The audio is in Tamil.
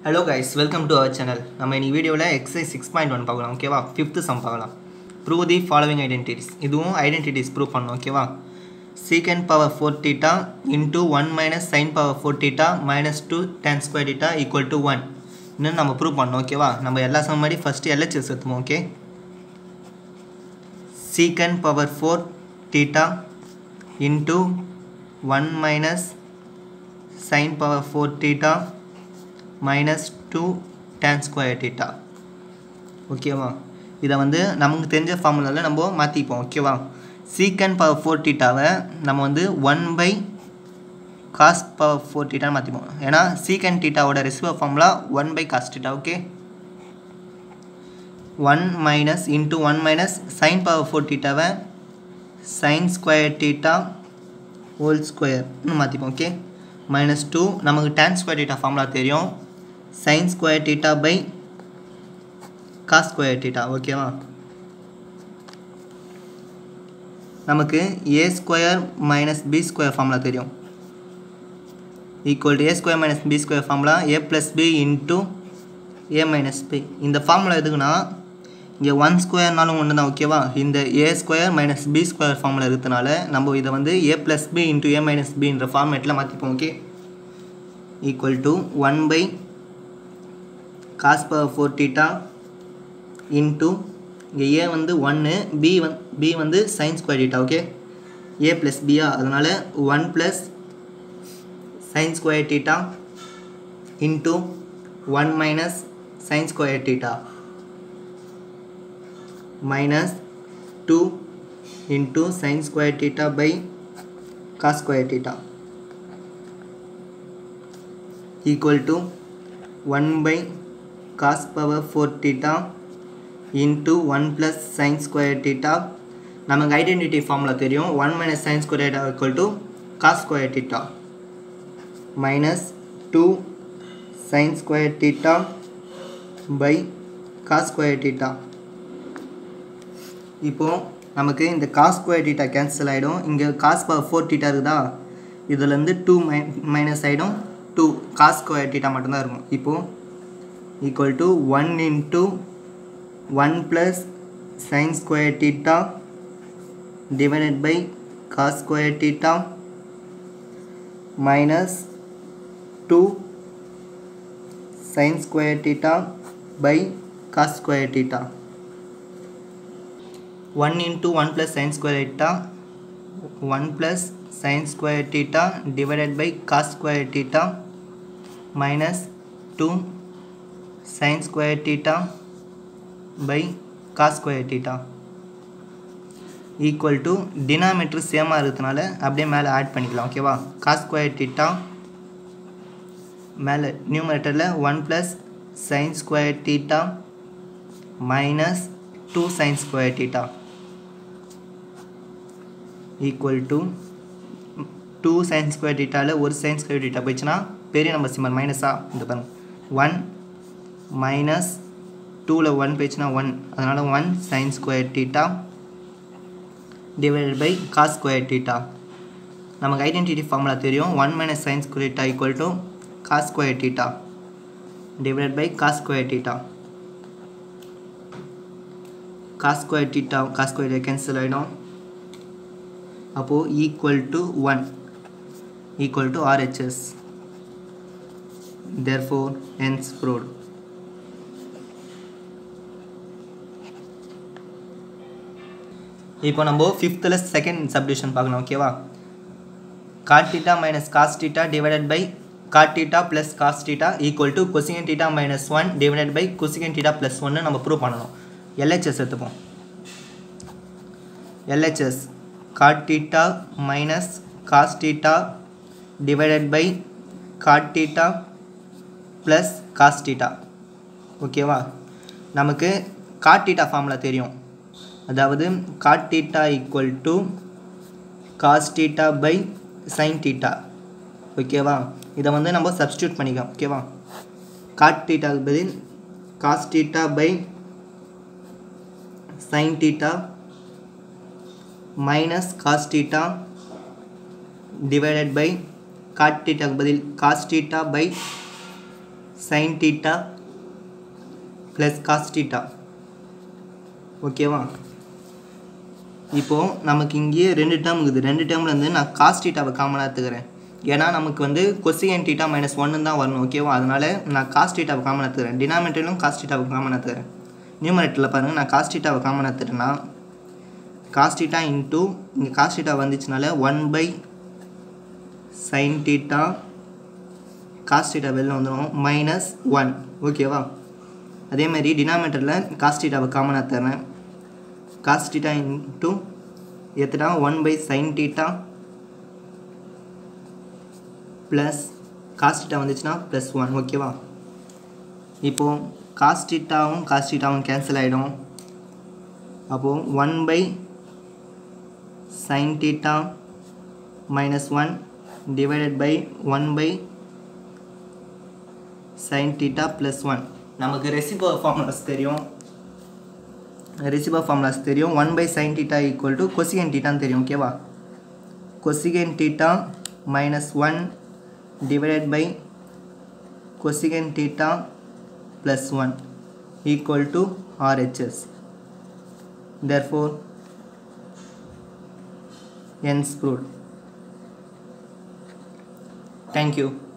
hello guys welcome to our channel நம்ம இன்னைக்கு வீடியோவில் எக்ஸசைஸ் சிக்ஸ் பாயிண்ட் ஒன் பார்க்கலாம் ஓகேவா ஃபிஃப்த்து சம் பார்க்கலாம் ப்ரூவ் தி ஃபாலோவிங் ஐடென்டிட்டிஸ் இதுவும் ஐடென்டிட்டிஸ் ப்ரூவ் பண்ணணும் ஓகேவா secant power four theta into one minus sine power four theta minus two tan square theta equal to one இன்னும் நம்ம ப்ரூவ் பண்ணணும் ஓகேவா நம்ம எல்லா சம் மாதிரி ஃபஸ்ட்டு எல்ஹெச்எஸ் எடுத்துமோ okay secant power four theta into one minus sine power four theta minus two tan square theta ஓகேவா இதை வந்து நமக்கு தெரிஞ்ச ஃபார்முலாவில் நம்ம மாற்றிப்போம் ஓகேவா சீக்கன் பவர் ஃபோர் டீட்டாவை நம்ம வந்து one by cos power four டீட்டான்னு மாற்றிப்போம் ஏன்னா சீக்கன் டீட்டாவோட receiver formula one by cos theta okay one minus into one minus sine power four டீட்டாவை சைன் ஸ்கொயர் டீட்டா ஹோல் ஸ்கொயர்னு மாற்றிப்போம் ஓகே மைனஸ் டூ நமக்கு டேன் ஸ்கொயர் டீட்டா ஃபார்முலா தெரியும் sine square theta by cos square theta okay நமக்கு A square minus B square formula தெரியும் equal to A square minus B square formula A plus B into A minus B இந்த ஃபார்முலா எதுக்குன்னா இங்கே ஒன் ஸ்கொயர்னாலும் ஒன்று தான் ஓகேவா இந்த A square minus B square formula இருக்கிறதுனால நம்ம இதை வந்து A plus B into A minus பின்ற ஃபார்மேட்டில் மாற்றிப்போம் okay equal to one by cos power four theta into இங்கே ஏ வந்து ஒன்று பி வந் பி வந்து sine square theta okay A plus பியா அதனால் one plus sine square theta into one minus sine square theta minus 2 into sin square theta by cos square theta equal to 1 by cos power 4 theta into 1 plus sin square theta நமக்கு ஐடென்டிட்டி ஃபார்முலா தெரியும் one minus sine square theta equal to cos square theta minus two sine square theta by cos square theta இப்போது நமக்கு இந்த காஸ் ஸ்கொயர் டீட்டா கேன்சல் ஆகிடும் இங்கே காஸ் பவர் ஃபோர் டீட்டா இருக்குதா இதுலேருந்து டூ மை மைனஸ் ஆகிடும் டூ காஸ் ஸ்கொயர் டீட்டா மட்டும்தான் இருக்கும் இப்போது equal to one into one plus sine square theta divided by cos square theta minus two sine square theta by cos square theta 1 into 1 plus sin square theta 1 plus sin square theta divided by cos square theta minus 2 sin square theta by cos square theta equal to denominator சேமாக இருக்கிறதுனால அப்படியே மேலே ஆட் பண்ணிக்கலாம் ஓகேவா காஸ் ஸ்கொயர் டீட்டா மேலே நியூமரேட்டரில் one plus sine square theta minus two sine square theta equal to two sine square டீட்டாவில் ஒரு சைன் ஸ்கொயர் டீட்டா போயிடுச்சுன்னா பெரிய நம்பர் சிம்பல் மைனஸா இந்த பாருங்க ஒன் மைனஸ் டூவில் ஒன் போயிடுச்சுன்னா ஒன் அதனால் one sine square theta divided by cos square theta நமக்கு ஐடென்டிட்டி ஃபார்முலா தெரியும் one minus sine square theta equal to cos square theta divided by cos square theta cos square theta cos square cancel ஆகிடும் அப்போது equal to one equal to RHS therefore hence proved இப்போ நம்ம ஃபிஃப்த்தில் செகண்ட் சப்டிவிஷன் பார்க்கணும் ஓகேவா cot theta minus cos theta divided by God theta plus cos theta equal to cosecant theta minus one divided by cosecant theta plus ஒன்று நம்ம ப்ரூவ் பண்ணணும் எல்ஹெச்எஸ் எடுத்துப்போம் LHS cot theta minus cos theta divided by cot theta plus cos theta ஓகேவா நமக்கு cot theta ஃபார்முலா தெரியும் அதாவது cot theta equal to cos theta by sin theta ஓகேவா இதை வந்து நம்ம சப்ஸ்டியூட் பண்ணிக்கலாம் ஓகேவா cot theta பதில் cos theta by sin theta minus cos theta divided by cot டீட்டாக்கு பதில் cos theta by sin theta plus cos theta ஓகேவா இப்போது நமக்கு இங்கேயே ரெண்டு டேர்ம் இருக்குது ரெண்டு டேர்ம்லேருந்து நான் காஸ் டீட்டாவை காமனாக எடுத்துக்கிறேன் ஏன்னா நமக்கு வந்து கொசியன் டீட்டா மைனஸ் ஒன்று தான் வரணும் ஓகேவா அதனால் நான் காஸ் டீட்டாவை காமனாக எடுத்துக்கிறேன் டினாமினேட்டரிலும் காஸ் டீட்டாவை காமனாக எடுத்துக்கிறேன் நியூமரேட்டரில் பாருங்கள் நான் காஸ் டீட்டாவை காமனாக எடுத்துட்டேன்னா காஸ் டீட்டா இன்ட்டு இங்கே காஸ் டீட்டா வந்துச்சுனால one by sine theta cos theta வெளில வந்துடும் மைனஸ் ஒன் ஓகேவா அதே மாதிரி டினாமினேட்டரில் காஸ் டீட்டாவை காமனாக தரேன் காஸ் டீட்டா இன்ட்டு எத்தனா one by sine theta plus cos theta வந்துச்சுன்னா ப்ளஸ் ஒன் ஓகேவா இப்போது காஸ் டீட்டாவும் காஸ் டீட்டாவும் கேன்சல் ஆகிடும் அப்போது one by sine theta minus one divided by one by sine theta plus one நமக்கு ரெசிபோ ஃபார்முலாஸ் தெரியும் ரெசிபோ ஃபார்முலாஸ் தெரியும் one by sine theta equal to cosecant டீட்டான்னு தெரியும் ஓகேவா cosecant theta minus one divided by cosecant theta plus one equal to RHS therefore hence proved thank you